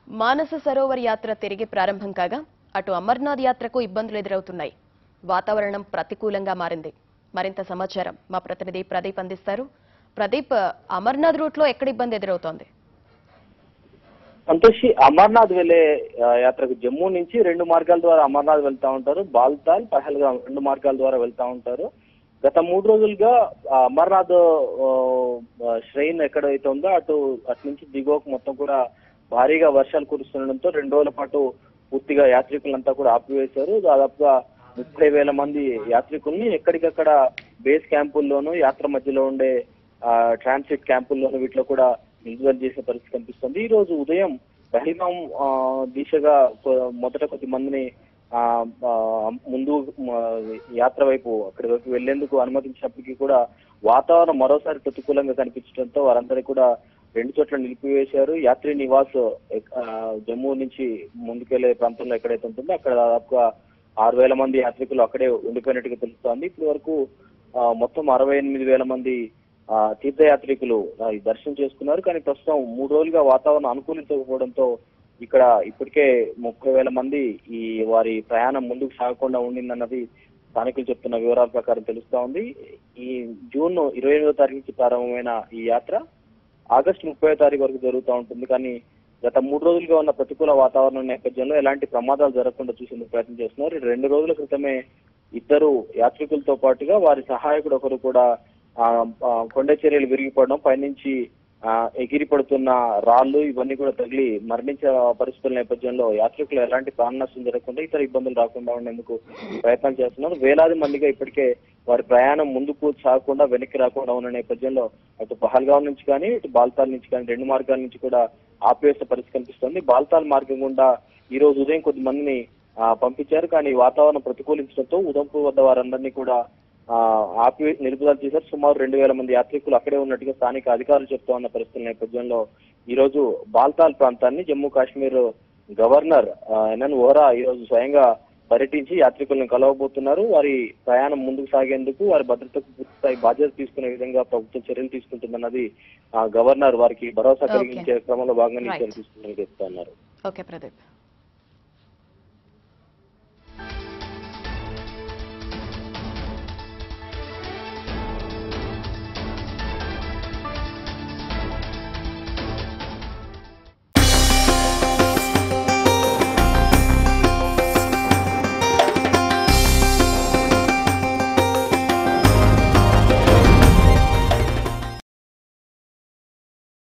మానస సరోవర్ యాత్ర తిరిగి ప్రారంభం కాగా అటు అమర్నాథ్ యాత్రకు ఇబ్బందులు ఎదురవుతున్నాయి వాతావరణం ప్రతికూలంగా మారింది మరింత సమాచారం మా ప్రతినిధి ప్రదీప్ అందిస్తారు ప్రదీప్ అమర్నాథ్ రూట్ లో ఎక్కడ ఇబ్బంది ఎదురవుతోంది సంతోషి అమర్నాథ్ వెళ్లే ఆ, యాత్రకు జమ్మూ నుంచి రెండు మార్గాల ద్వారా అమర్నాథ్ వెళ్తా ఉంటారు బాల్తాల్ పహల్గాం రెండు మార్గాల ద్వారా వెళ్తా ఉంటారు గత మూడు రోజులుగా ఆ, అమర్నాథ్ ఆ, ఆ, శ్రైన్ ఎక్కడైతే ఉందో అటు అటు నుంచి దిగువకు మొత్తం కూడా భారీగా వర్షాలు కురుస్తుండడంతో రెండు రోజుల పాటు పూర్తిగా యాత్రికులంతా కూడా ఆపివేశారు దాదాపుగా ముప్పై వేల మంది యాత్రికుల్ని ఎక్కడికక్కడ బేస్ క్యాంపుల్లోనూ యాత్ర మధ్యలో ఉండే ఆ, ట్రాన్సిట్ క్యాంపుల్లోనూ వీటిలో కూడా నిలుదల చేసే పరిస్థితి కనిపిస్తుంది ఈ రోజు ఉదయం పహల్గాం ఆ, దిశగా కొ- మొదట కొద్ది మందిని ఆ, ఆ, ముందు మ, యాత్ర వైపు అక్కడి వైపు వెళ్లేందుకు అనుమతించినప్పటికీ కూడా వాతావరణం మరోసారి ప్రతికూలంగా కనిపించడంతో వారందరికీ కూడా రెండు చోట్ల నిలిపివేశారు యాత్రి నివాస్ ఎక్- ఆ, జమ్మూ నుంచి ముందుకెళ్లే ప్రాంతంలో ఎక్కడైతే ఉంటుందో అక్కడ దాదాపుగా ఆరు వేల మంది యాత్రికులు అక్కడే ఉండిపోయినట్టుగా తెలుస్తోంది ఇప్పటి వరకు ఆ, మొత్తం అరవై ఎనిమిది వేల మంది ఆ, తీర్థయాత్రికులు ఆ, ఈ దర్శనం చేసుకున్నారు కానీ ప్రస్తుతం మూడు రోజులుగా వాతావరణం అనుకూలించకపోవడంతో ఇక్కడ ఇప్పటికే ముప్పై వేల మంది ఈ వారి ప్రయాణం ముందుకు సాగకుండా ఉండిందన్నది స్థానికులు చెప్తున్న వివరాల ప్రకారం తెలుస్తా ఉంది ఈ జూన్ ఇరవై ఎనిమిదో తారీఖు నుంచి ప్రారంభమైన ఈ యాత్ర ఆగస్టు ముప్పై తారీఖు వరకు జరుగుతూ ఉంటుంది కానీ గత మూడు రోజులుగా ఉన్న ప్రతికూల వాతావరణం నేపథ్యంలో ఎలాంటి ప్రమాదాలు జరగకుండా చూసేందుకు ప్రయత్నం చేస్తున్నారు ఈ రెండు రోజుల క్రితమే ఇద్దరు యాత్రికులతో పాటుగా వారి సహాయకుడు ఒకరు కూడా ఆ, ఆ, కొండ చర్యలు విరిగిపడడం పైనుంచి ఆ, ఎగిరి పడుతున్న రాళ్ళు ఇవన్నీ కూడా తగిలి మరణించే పరిస్థితుల నేపథ్యంలో యాత్రికులు ఎలాంటి ప్రాణ నష్టం జరగకుండా ఇతర ఇబ్బందులు రాకుండా ఉండేందుకు ప్రయత్నం చేస్తున్నారు వేలాది మందిగా ఇప్పటికే వారి ప్రయాణం ముందుకు సాగకుండా వెనక్కి రాకుండా ఉన్న నేపథ్యంలో అటు పహల్గాం నుంచి కానీ ఇటు బాల్తాల్ నుంచి కానీ రెండు మార్గాల నుంచి కూడా ఆపివేసే పరిస్థితి కనిపిస్తుంది బాల్తాల్ మార్గం గుండా ఈ రోజు ఉదయం కొద్ది మందిని ఆ, పంపించారు కానీ వాతావరణం ప్రతికూలించడంతో ఉదంపూర్ వద్ద వారందరినీ కూడా ఆ, ఆపి నిలుపుదల చేశారు సుమారు రెండు వేల మంది యాత్రికులు అక్కడే ఉన్నట్టుగా స్థానిక అధికారులు చెప్తా ఉన్న పరిస్థితుల నేపథ్యంలో ఈ రోజు బాల్తాల్ ప్రాంతాన్ని జమ్మూ కాశ్మీర్ గవర్నర్ ఆ, ఎన్ఎన్ వోహరా ఈ రోజు స్వయంగా పర్యటించి యాత్రికులను కలవబోతున్నారు వారి ప్రయాణం ముందుకు సాగేందుకు వారి భద్రతకు పూర్తిస్థాయి బాధ్యత తీసుకునే విధంగా ప్రభుత్వం చర్యలు తీసుకుంటుందన్నది ఆ, గవర్నర్ వారికి భరోసా Okay. కలిగించే క్రమంలో భాగంగా ఈ Right. చర్యలు తీసుకుంటుందని చెప్తున్నారు ఓకే ప్రదీప్